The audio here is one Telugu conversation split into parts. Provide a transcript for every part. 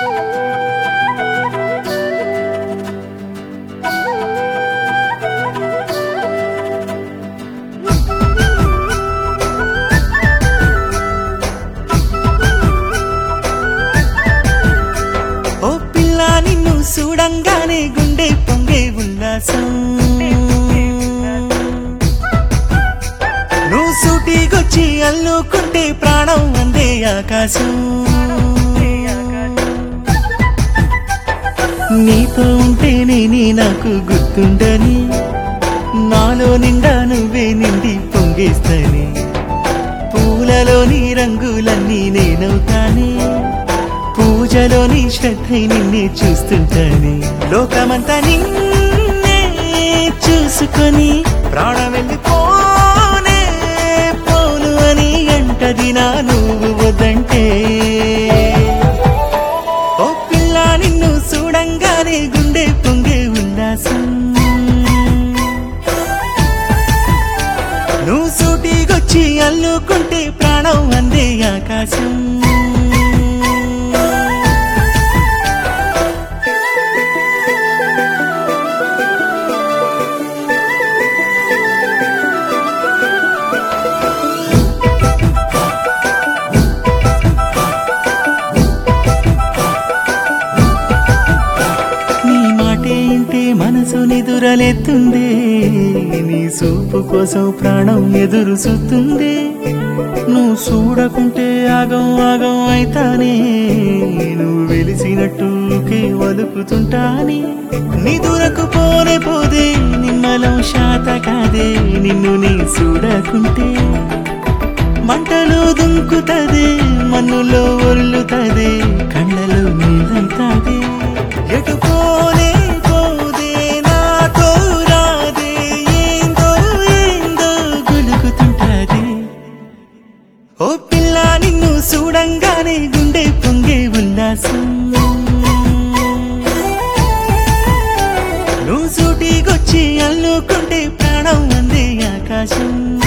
ఓ పిల్ల నిన్ను చూడంగానే గుండె పొంగే ఉల్లాసం నువ్వు సూటికొచ్చి అల్లుకుంటే ప్రాణం అందే ఆకాశం నీతో ఉంటేనే నీ నాకు గుర్తుండని నాలో నిండా నువ్వే నిండి పొంగేస్తని పూలలోని రంగులన్నీ నేనవుతానే పూజలోని శ్రద్ధ నిన్నే చూస్తుంటానే లోకమంతా నిన్నే చూసుకొని ప్రాణం వెళ్ళిపోనే పోను అని అంటది నా నువ్వు వద్దంటే ఓ పిల్ల నిన్ను చూడంగానే గుండె పొంగే ఉల్లాసం నువ్వు సూటికొచ్చి అల్లుకుంటే ప్రాణం అందే ఆకాశం నీ మాటే ఇంటే మనసు నిదురలెత్తుందే నీ సూపు కోసం ప్రాణం ఎదురు చూస్తుందే నువ్వు చూడకుంటే ఆగం ఆగం అయితానే నువ్వు వెలిసినట్టుకే వలుకుతుంటానే నిదురకు పోనే పోదే నిమ్మలం శాత కాదే నిన్ను నీ చూడకుంటే మంటలు దుంకుతదే మన్నులో ఒర్లుతదే కళ్ళలో నీళ్ళైతాదే ఎటు పోనే పోదే నాతో రాదే ఏందో ఏందో గులుగుతుంటాదే ఓ పిల్ల నిన్ను చూడంగానే గుండె పొంగే ఉల్లాసం నువ్వు సూటికొచ్చి అల్లుకుంటే ప్రాణం అందే ఆకాశం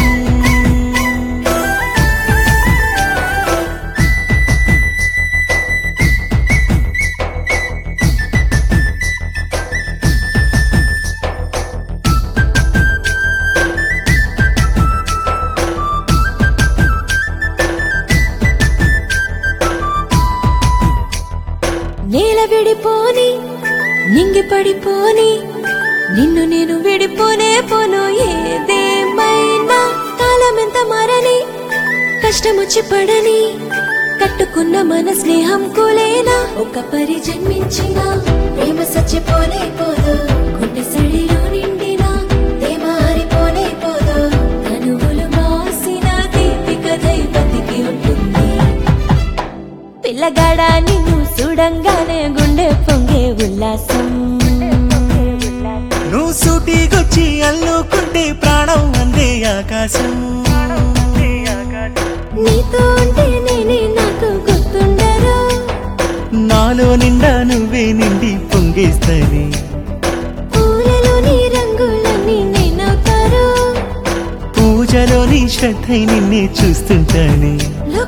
నేల విడిపోని నింగి పడిపోని నిన్ను నేను విడిపోనే పోను ఏదేమైనా కాలం ఎంత మారని కష్టమొచ్చి పడని కట్టుకున్న మన స్నేహం కూలేనా ఒక పరి జన్మించిన ప్రేమ సచ్చిపోనే పోదు గుండె సడిలో నిండిన ప్రేమ ఆరిపోనే పోదు కనువులు మాసిన దీపిక దైవతికి ఉంటుంది పిల్లగాడ నిన్ను చూడంగానే గుండె పొంగే ఉల్లాసం నువ్వు సూటికొచ్చి అల్లుకుంటే ప్రాణం అందే ఆకాశం నీతో ఉంటే నేనే నాకు గుర్తుండరు నాలో నిండా నువ్వే నిండి పొంగేస్తని పూలలోని రంగులన్నీ నేనవుతారు పూజలోని శ్రద్ధ నిన్నే చూస్తుంటానే లోక